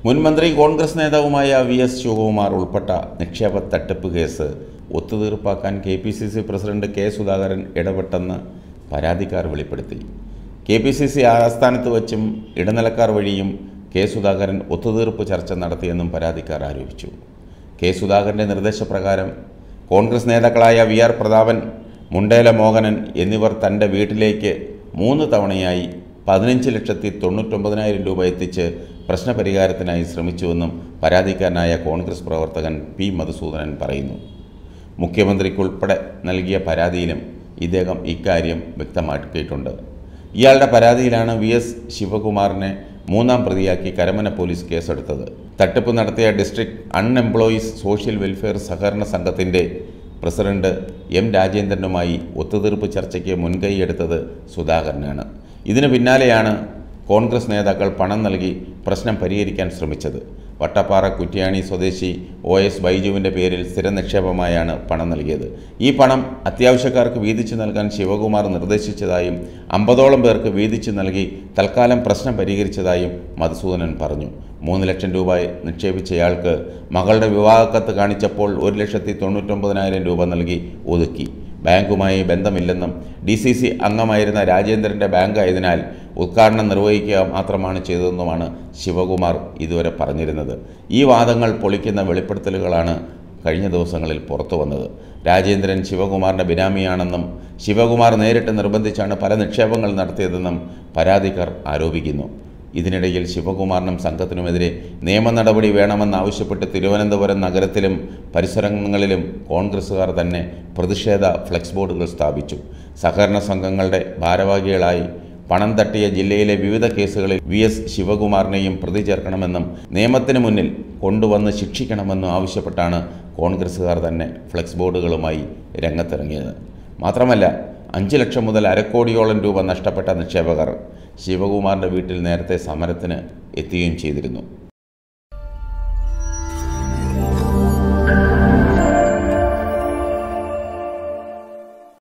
മുൻ മന്ത്രി കോൺഗ്രസ് നേതാവുമായ വി എസ് ശിവകുമാർ ഉൾപ്പെട്ട നിക്ഷേപ തട്ടിപ്പ് കേസ് ഒത്തുതീർപ്പാക്കാൻ K P C C president K Sudhakaran ഇടപെട്ടെന്ന് പരാതിക്കാർ വെളിപ്പെടുത്തി കെ പി സി സി ആസ്ഥാനത്ത് വച്ചും ഇടനിലക്കാർ വഴിയും കെ സുധാകരൻ ഒത്തുതീർപ്പ് ചർച്ച നടത്തിയെന്നും പരാതിക്കാർ ആരോപിച്ചു കെ സുധാകരൻ്റെ നിർദ്ദേശപ്രകാരം കോൺഗ്രസ് നേതാക്കളായ വി ആർ പ്രതാപൻ മുണ്ടേല മോഹനൻ എന്നിവർ തൻ്റെ വീട്ടിലേക്ക് മൂന്ന് തവണയായി പതിനഞ്ച് ലക്ഷത്തി തൊണ്ണൂറ്റൊമ്പതിനായിരം രൂപ എത്തിച്ച് പ്രശ്നപരിഹാരത്തിനായി ശ്രമിച്ചുവെന്നും പരാതിക്കാരനായ കോൺഗ്രസ് പ്രവർത്തകൻ പി മധുസൂദനൻ പറയുന്നു മുഖ്യമന്ത്രിക്കുൾപ്പെടെ നൽകിയ പരാതിയിലും ഇദ്ദേഹം ഇക്കാര്യം വ്യക്തമാക്കിയിട്ടുണ്ട് ഇയാളുടെ പരാതിയിലാണ് വി എസ് ശിവകുമാറിനെ മൂന്നാം പ്രതിയാക്കി കരമന പോലീസ് കേസെടുത്തത് തട്ടിപ്പ് നടത്തിയ ഡിസ്ട്രിക്ട് അൺഎംപ്ലോയീസ് സോഷ്യൽ വെൽഫെയർ സഹകരണ സംഘത്തിൻ്റെ പ്രസിഡന്റ് എം രാജേന്ദ്രനുമായി ഒത്തുതീർപ്പ് ചർച്ചയ്ക്ക് മുൻകൈയെടുത്തത് സുധാകരനാണ് ഇതിനു പിന്നാലെയാണ് കോൺഗ്രസ് നേതാക്കൾ പണം നൽകി പ്രശ്നം പരിഹരിക്കാൻ ശ്രമിച്ചത് വട്ടപ്പാറ കുറ്റ്യാണി സ്വദേശി ഒ എസ് ബൈജുവിൻ്റെ പേരിൽ സ്ഥിര നിക്ഷേപമായാണ് പണം നൽകിയത് ഈ പണം അത്യാവശ്യക്കാർക്ക് വീതിച്ചു നൽകാൻ ശിവകുമാർ നിർദ്ദേശിച്ചതായും അമ്പതോളം പേർക്ക് വീതിച്ചു നൽകി തൽക്കാലം പ്രശ്നം പരിഹരിച്ചതായും മധുസൂദനൻ പറഞ്ഞു മൂന്ന് ലക്ഷം രൂപ നിക്ഷേപിച്ചയാൾക്ക് മകളുടെ വിവാഹക്കത്ത് കാണിച്ചപ്പോൾ ഒരു ലക്ഷത്തി തൊണ്ണൂറ്റൊമ്പതിനായിരം രൂപ നൽകി ഒതുക്കി ബാങ്കുമായി ബന്ധമില്ലെന്നും ഡി സി സി അംഗമായിരുന്ന രാജേന്ദ്രൻ്റെ ബാങ്ക് ആയതിനാൽ ഉദ്ഘാടനം നിർവഹിക്കുക മാത്രമാണ് ചെയ്തതെന്നുമാണ് ശിവകുമാർ ഇതുവരെ പറഞ്ഞിരുന്നത് ഈ വാദങ്ങൾ പൊളിക്കുന്ന വെളിപ്പെടുത്തലുകളാണ് കഴിഞ്ഞ ദിവസങ്ങളിൽ പുറത്തു വന്നത് രാജേന്ദ്രൻ ശിവകുമാറിൻ്റെ ബിനാമിയാണെന്നും ശിവകുമാർ നേരിട്ട് നിർബന്ധിച്ചാണ് പല നിക്ഷേപങ്ങൾ നടത്തിയതെന്നും പരാതിക്കാർ ആരോപിക്കുന്നു ഇതിനിടയിൽ ശിവകുമാറിനും സംഘത്തിനുമെതിരെ നിയമ നടപടി വേണമെന്നാവശ്യപ്പെട്ട് തിരുവനന്തപുരം നഗരത്തിലും പരിസരങ്ങളിലും കോൺഗ്രസ്സുകാർ തന്നെ പ്രതിഷേധ ഫ്ലെക്സ് ബോർഡുകൾ സ്ഥാപിച്ചു സഹകരണ സംഘങ്ങളുടെ ഭാരവാഹികളായി പണം തട്ടിയ ജില്ലയിലെ വിവിധ കേസുകളിൽ വി എസ് ശിവകുമാറിനെയും പ്രതി ചേർക്കണമെന്നും നിയമത്തിന് മുന്നിൽ കൊണ്ടുവന്ന് ശിക്ഷിക്കണമെന്നും ആവശ്യപ്പെട്ടാണ് കോൺഗ്രസ്സുകാർ തന്നെ ഫ്ലെക്സ് ബോർഡുകളുമായി രംഗത്തിറങ്ങിയത് മാത്രമല്ല അഞ്ച് ലക്ഷം മുതൽ അരക്കോടിയോളം രൂപ നഷ്ടപ്പെട്ട നിക്ഷേപകർ ശിവകുമാറിൻ്റെ വീട്ടിൽ നേരത്തെ സമരത്തിന് എത്തുകയും ചെയ്തിരുന്നു